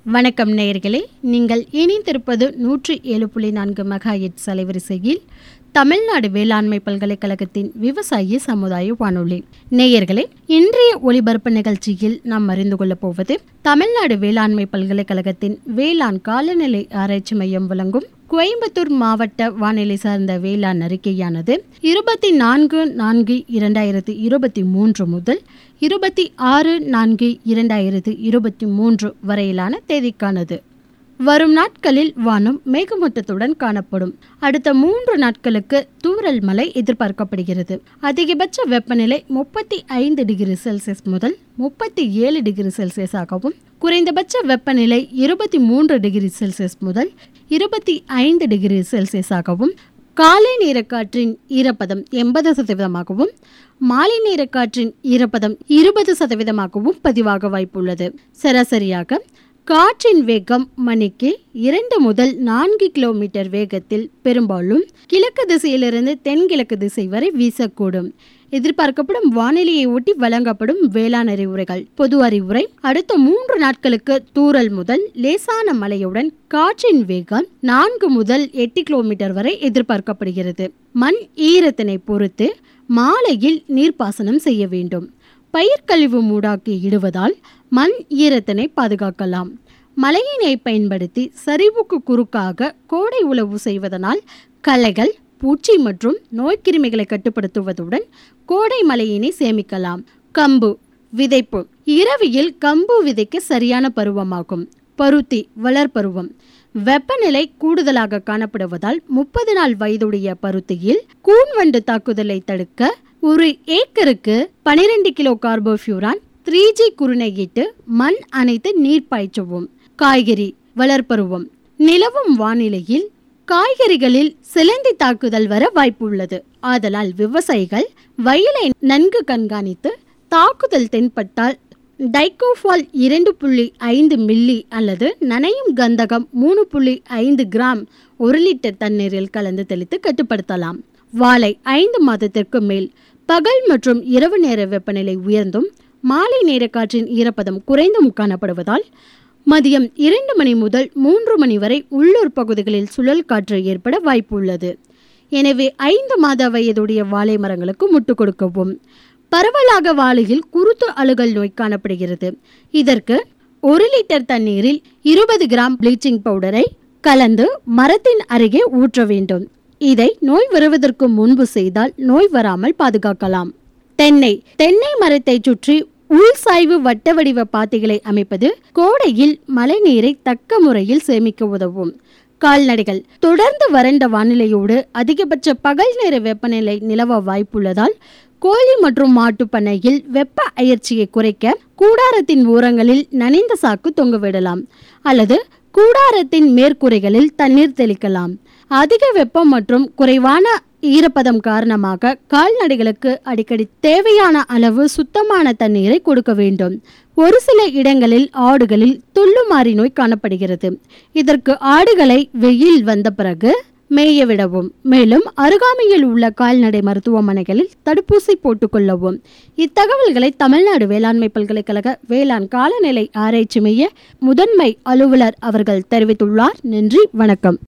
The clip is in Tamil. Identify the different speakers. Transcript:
Speaker 1: வணக்கம் நேயர்களே நீங்கள் இணைந்திருப்பது நூற்றி ஏழு புள்ளி நான்கு மெகாஹெட் அலைவரிசையில் தமிழ்நாடு வேளாண்மை பல்கலைக்கழகத்தின் விவசாய சமுதாய வானொலி நேயர்களே இன்றைய ஒளிபரப்பு நிகழ்ச்சியில் நாம் அறிந்து கொள்ளப் போவது தமிழ்நாடு வேளாண்மை பல்கலைக்கழகத்தின் வேளாண் காலநிலை ஆராய்ச்சி மையம் வழங்கும் கோயம்புத்தூர் மாவட்ட வானிலை சார்ந்த வேளாண் அறிக்கையானது இருபத்தி நான்கு நான்கு இரண்டாயிரத்தி இருபத்தி மூன்று முதல் இருபத்தி ஆறு நான்கு இரண்டாயிரத்தி இருபத்தி மூன்று வரையிலான தேதிக்கானது வரும் நாட்களில் வானம் மேகமூட்டத்துடன் காணப்படும் அடுத்த மூன்று நாட்களுக்கு தூறல் மழை எதிர்பார்க்கப்படுகிறது அதிகபட்ச வெப்பநிலை முப்பத்தி ஐந்து டிகிரி செல்சியஸ் முதல் முப்பத்தி ஏழு டிகிரி செல்சியஸாகவும் குறைந்தபட்ச வெப்பநிலை இருபத்தி மூன்று டிகிரி செல்சியஸ் முதல் இருபத்தி ஐந்து டிகிரி செல்சியஸாகவும் காலை நேரக்காற்றின் ஈரப்பதம் எண்பது சதவீதமாகவும் மாலை நேரக்காற்றின் ஈரப்பதம் இருபது சதவீதமாகவும் பதிவாக வாய்ப்புள்ளது சராசரியாக காற்றின் வேகம் மணிக்கு இரண்டு முதல் நான்கு கிலோமீட்டர் வேகத்தில் பெரும்பாலும் கிழக்கு திசையிலிருந்து தென்கிழக்கு திசை வரை வீசக்கூடும் எதிர்பார்க்கப்படும் வானிலையை ஒட்டி வழங்கப்படும் வேளாண் அறிவுரைகள் பொது அறிவுரை அடுத்த மூன்று நாட்களுக்கு தூறல் முதல் லேசான மழையுடன் காற்றின் வேகம் நான்கு முதல் எட்டு கிலோமீட்டர் வரை எதிர்பார்க்கப்படுகிறது மண் ஈரத்தினை பொறுத்து மாலையில் நீர்ப்பாசனம் செய்ய வேண்டும் பயிர்க்கழிவு மூடாக்கி இடுவதால் மண் ஈரத்தினை பாதுகாக்கலாம் மழையினை பயன்படுத்தி சரிவுக்கு குறுக்காக கோடை உழவு செய்வதனால் களைகள் பூச்சி மற்றும் நோய்க்கிருமிகளை கட்டுப்படுத்துவதுடன் கோடை மழையினை சேமிக்கலாம் கம்பு விதைப்பு இரவியில் கம்பு விதைக்க சரியான பருவமாகும் பருத்தி வளர்பருவம் வெப்பநிலை கூடுதலாக காணப்படுவதால் முப்பது நாள் வயதுடைய பருத்தியில் கூன்வண்டு தாக்குதலை தடுக்க ஒரு ஏக்கருக்கு பனிரெண்டு கிலோ கார்போஃபியூரான் த்ரீ ஜி குருணையிட்டு மண் அணைத்து நீர் பாய்ச்சவும் காய்கறி வளர்ப்பருவம் நிலவும் வானிலையில் காய்கறிகளில் சிலந்தி தாக்குதல் வர வாய்ப்புள்ளது ஆதலால் விவசாயிகள் வயலை நன்கு கண்காணித்து தாக்குதல் தென்பட்டால் டைகோஃபால் இரண்டு புள்ளி ஐந்து மில்லி அல்லது நனையும் கந்தகம் மூணு புள்ளி ஐந்து கிராம் ஒரு லிட்டர் தண்ணீரில் கலந்து தெளித்து கட்டுப்படுத்தலாம் வாழை ஐந்து மாதத்திற்கு மேல் பகல் மற்றும் இரவு நேர வெப்பநிலை உயர்ந்தும் மாலை நேர காற்றின் ஈரப்பதம் குறைந்தும் காணப்படுவதால் மதியம் இரண்டு மணி முதல் மூன்று மணி வரை உள்ளூர் பகுதிகளில் சுழல் காற்று ஏற்பட வாய்ப்பு உள்ளது எனவே ஐந்து மாத வயதுடைய வாழை மரங்களுக்கு முட்டு கொடுக்கவும் பரவலாக வாழையில் குருத்து அழுகல் நோய் காணப்படுகிறது இதற்கு ஒரு லிட்டர் தண்ணீரில் இருபது கிராம் ப்ளீச்சிங் பவுடரை கலந்து மரத்தின் அருகே ஊற்ற வேண்டும் இதை நோய் வருவதற்கு முன்பு செய்தால் நோய் வராமல் பாதுகாக்கலாம் தென்னை தென்னை மரத்தை சுற்றி உள்சாய்வு வட்ட வடிவ பாத்திகளை அமைப்பது கோடையில் மழைநீரை தக்க முறையில் சேமிக்க உதவும் கால்நடைகள் தொடர்ந்து வறண்ட வானிலையோடு அதிகபட்ச பகல் நேர வெப்பநிலை நிலவ வாய்ப்புள்ளதால் கோழி மற்றும் மாட்டு பண்ணையில் வெப்ப அயற்சியை குறைக்க கூடாரத்தின் ஓரங்களில் நனைந்த சாக்கு தொங்கவிடலாம் அல்லது கூடாரத்தின் மேற்கூரைகளில் தண்ணீர் தெளிக்கலாம் அதிக வெப்பம் மற்றும் குறைவான ஈரப்பதம் காரணமாக கால்நடைகளுக்கு அடிக்கடி தேவையான அளவு சுத்தமான தண்ணீரை கொடுக்க வேண்டும் ஒரு சில இடங்களில் ஆடுகளில் துள்ளுமாறி நோய் காணப்படுகிறது இதற்கு ஆடுகளை வெயில் வந்த பிறகு மேய விடவும் மேலும் அருகாமையில் உள்ள கால்நடை மருத்துவமனைகளில் தடுப்பூசி போட்டுக்கொள்ளவும் இத்தகவல்களை தமிழ்நாடு வேளாண்மை பல்கலைக்கழக வேளாண் காலநிலை ஆராய்ச்சி மைய முதன்மை அலுவலர் அவர்கள் தெரிவித்துள்ளார் நன்றி வணக்கம்